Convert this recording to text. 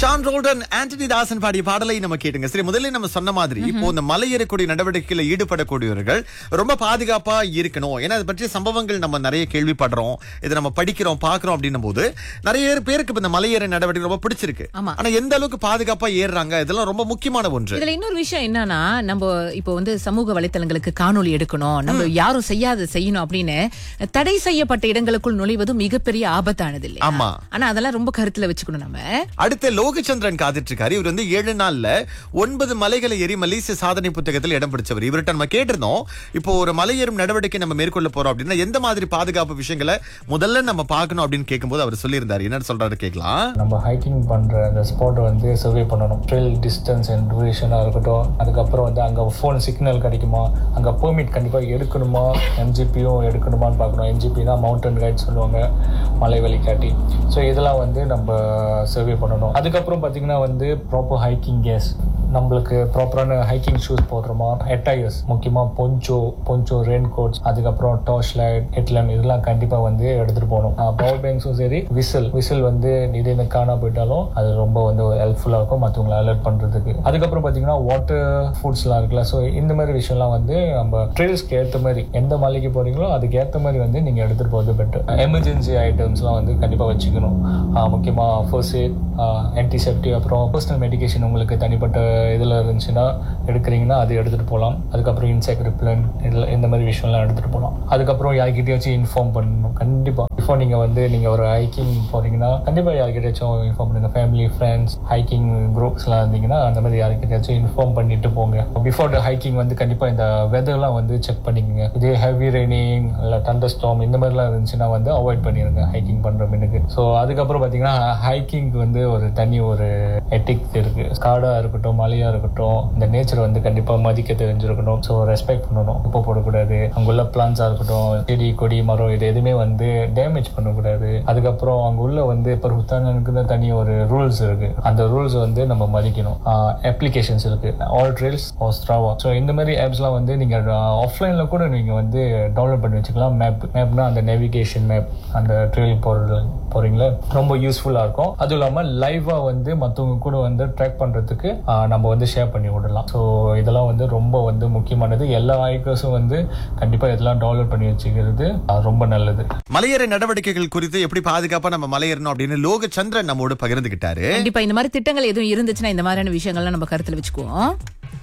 Shawn Roldan Antony தாசன் பாடிய பாடலை நம்ம கேட்டுங்க சரி முதல்ல நம்ம சொன்ன மாதிரி இப்போ இந்த மலையேறக்கூடிய நடவடிக்கையில ஈடுபடக்கூடியவர்கள் ரொம்ப பாதுகாப்பா இருக்கணும் ஏன்னா அதை பற்றிய சம்பவங்கள் நம்ம நிறைய கேள்விப்படுறோம் இதை நம்ம படிக்கிறோம் பாக்குறோம் அப்படின்னும் போது நிறைய பேருக்கு இப்ப இந்த மலையேற நடவடிக்கை ரொம்ப பிடிச்சிருக்கு ஆமா. ஆனா எந்த அளவுக்கு பாதுகாப்பா ஏறுறாங்க இதெல்லாம் ரொம்ப முக்கியமான ஒன்று இதுல இன்னொரு விஷயம் என்னன்னா நம்ம இப்போ வந்து சமூக வலைத்தளங்களுக்கு காணொளி எடுக்கணும் நம்ம யாரும் செய்யாத செய்யணும் அப்படின்னு தடை செய்யப்பட்ட இடங்களுக்குள் நுழைவது மிகப்பெரிய ஆபத்தானது இல்லையா ஆமா. ஆனா அதெல்லாம் ரொம்ப கருத்துல வச்சுக்கணும் நம்ம அடுத்த லோகச்சந்திரன் காத்துட்டு இருக்காரு இவர் வந்து ஏழு நாள்ல ஒன்பது மலைகளை ஏறி மலேசிய சாதனை புத்தகத்தில் இடம் பிடிச்சவர் இவர்கிட்ட நம்ம கேட்டிருந்தோம் இப்போ ஒரு மலையேறும் நடவடிக்கை நம்ம மேற்கொள்ள போறோம் அப்படின்னா எந்த மாதிரி பாதுகாப்பு விஷயங்களை முதல்ல நம்ம பார்க்கணும் அப்படின்னு கேட்கும்போது அவர் சொல்லியிருந்தாரு என்ன சொல்றாரு கேட்கலாம் நம்ம ஹைக்கிங் பண்ணுற அந்த ஸ்பாட்டை வந்து சர்வே பண்ணணும் ட்ரெயில் டிஸ்டன்ஸ் அண்ட் டூரேஷனாக இருக்கட்டும் அதுக்கப்புறம் வந்து அங்கே ஃபோன் சிக்னல் கிடைக்குமா அங்கே பெர்மிட் கண்டிப்பாக எடுக்கணுமா எம்ஜிபியும் எடுக்கணுமான்னு பார்க்கணும் எம்ஜிபினா மவுண்டன் கைட் சொல்லுவாங்க மலை வழிகாட்டி ஸோ இதெல்லாம் வந்து நம்ம சர்வே பண்ணணும் அதுக்கப்புறம் பார்த்தீங்கன்னா வந்து ப்ராப்பர் ஹைக்கிங் கேஸ் நம்மளுக்கு ப்ராப்பரான ஹைக்கிங் ஷூஸ் போடுறோமா ஹெட்டையர்ஸ் முக்கியமாக பொஞ்சோ பொஞ்சோ ரெயின் கோட்ஸ் அதுக்கப்புறம் டார்ச் லைட் ஹெட்லாம்ப் இதெல்லாம் கண்டிப்பாக வந்து எடுத்துகிட்டு போகணும் பவர் பேங்க்ஸும் சரி விசில் விசில் வந்து திடீர்னு காணா போயிட்டாலும் அது ரொம்ப வந்து ஹெல்ப்ஃபுல்லாக இருக்கும் மற்றவங்களை அலர்ட் பண்ணுறதுக்கு அதுக்கப்புறம் பார்த்தீங்கன்னா வாட்டர் ஃபுட்ஸ்லாம் இருக்குல்ல ஸோ இந்த மாதிரி விஷயம்லாம் வந்து நம்ம ட்ரெயில்ஸ்க்கு ஏற்ற மாதிரி எந்த மலைக்கு போகிறீங்களோ அதுக்கு ஏற்ற மாதிரி வந்து நீங்கள் எடுத்துகிட்டு போகிறது பெட்டர் எமர்ஜென்சி ஐட்டம்ஸ்லாம் வந்து கண்டிப்பாக வச்சுக்கணும் முக்கியமாக ஃபர்ஸ்ட் எய்ட் ஆன்டிசெப்டிவ் அப்புறம் பர்சனல் மெடிகேஷன் உங்களுக்கு தனிப்பட்ட இதில் இருந்துச்சுன்னா எடுக்கிறீங்கன்னா அது எடுத்துகிட்டு போகலாம் அதுக்கப்புறம் இன்செக்ட் ரிப்ளன் இதில் இந்த மாதிரி விஷயம்லாம் எடுத்துகிட்டு போகலாம் அதுக்கப்புறம் யார்கிட்டயாச்சும் இன்ஃபார்ம் பண்ணணும் கண்டிப்பாக பிஃபோர் நீங்கள் வந்து நீங்கள் ஒரு ஹைக்கிங் போகிறீங்கன்னா கண்டிப்பாக யார்கிட்டயாச்சும் இன்ஃபார்ம் பண்ணுங்க ஃபேமிலி ஃப்ரெண்ட்ஸ் ஹைக்கிங் குரூப்ஸ்லாம் இருந்தீங்கன்னா அந்த மாதிரி யார்கிட்டயாச்சும் இன்ஃபார்ம் பண்ணிட்டு போங்க பிஃபோர் ஹைக்கிங் வந்து கண்டிப்பாக இந்த வெதர்லாம் வந்து செக் பண்ணிக்கோங்க இதே ஹெவி ரெய்னிங் இல்லை தண்டர் ஸ்டாம் இந்த மாதிரிலாம் இருந்துச்சுன்னா வந்து அவாய்ட் பண்ணிடுங்க ஹைக்கிங் பண்ணுற மின்னுக்கு ஸோ அதுக்கப்புறம் பார்த்தீங்கன்னா ஹைக்கிங்க்கு வந்து ஒரு தனி ஒரு எட்டிக் இருக்கு காடாக இருக்கட்டும் மலையாக இருக்கட்டும் இந்த நேச்சர் வந்து கண்டிப்பாக மதிக்க தெரிஞ்சிருக்கணும் ஸோ ரெஸ்பெக்ட் பண்ணணும் உப்பு போடக்கூடாது அங்குள்ள பிளான்ஸாக இருக்கட்டும் செடி கொடி மரம் இது எதுவுமே வந்து டேமேஜ் பண்ணக்கூடாது அதுக்கப்புறம் அங்க உள்ள வந்து இப்போ ஹுத்தானுக்கு தான் தனி ஒரு ரூல்ஸ் இருக்கு அந்த ரூல்ஸ் வந்து நம்ம மதிக்கணும் அப்ளிகேஷன்ஸ் இருக்கு ஆல் ட்ரெயில்ஸ் ஸ்ட்ராவா ஸோ இந்த மாதிரி ஆப்ஸ்லாம் வந்து நீங்க ஆஃப்லைன்ல கூட நீங்க வந்து டவுன்லோட் பண்ணி வச்சுக்கலாம் மேப் மேப்னா அந்த நேவிகேஷன் மேப் அந்த ட்ரெயில் போறது போறீங்களா ரொம்ப யூஸ்ஃபுல்லா இருக்கும் அதுவும் இல்லாம லைவா வந்து மற்றவங்க கூட வந்து ட்ராக் பண்றதுக்கு ஆஹ், நம்ம வந்து ஷேர் பண்ணி விடலாம் ஸோ இதெல்லாம் வந்து ரொம்ப வந்து முக்கியமானது எல்லா ஹைக்கர்ஸும் வந்து கண்டிப்பா இதெல்லாம் டவுன்லோட் பண்ணி வச்சுக்கிறது ஆஹ், ரொம்ப நல்லது மலையேற நடவடிக்கைகள் குறித்து எப்படி பாதுகாப்பா நம்ம மலையேறணும் அப்படின்னு லோகச்சந்திரன் நம்மோடு பகிர்ந்துகிட்டாரு கண்டிப்பா இந்த மாதிரி திட்டங்கள் எதுவும் இருந்துச்சுன்னா இந்த மாதிரியான விஷயங்கள்லாம் நம்ம கருத்துல வச்சுக்குவோம்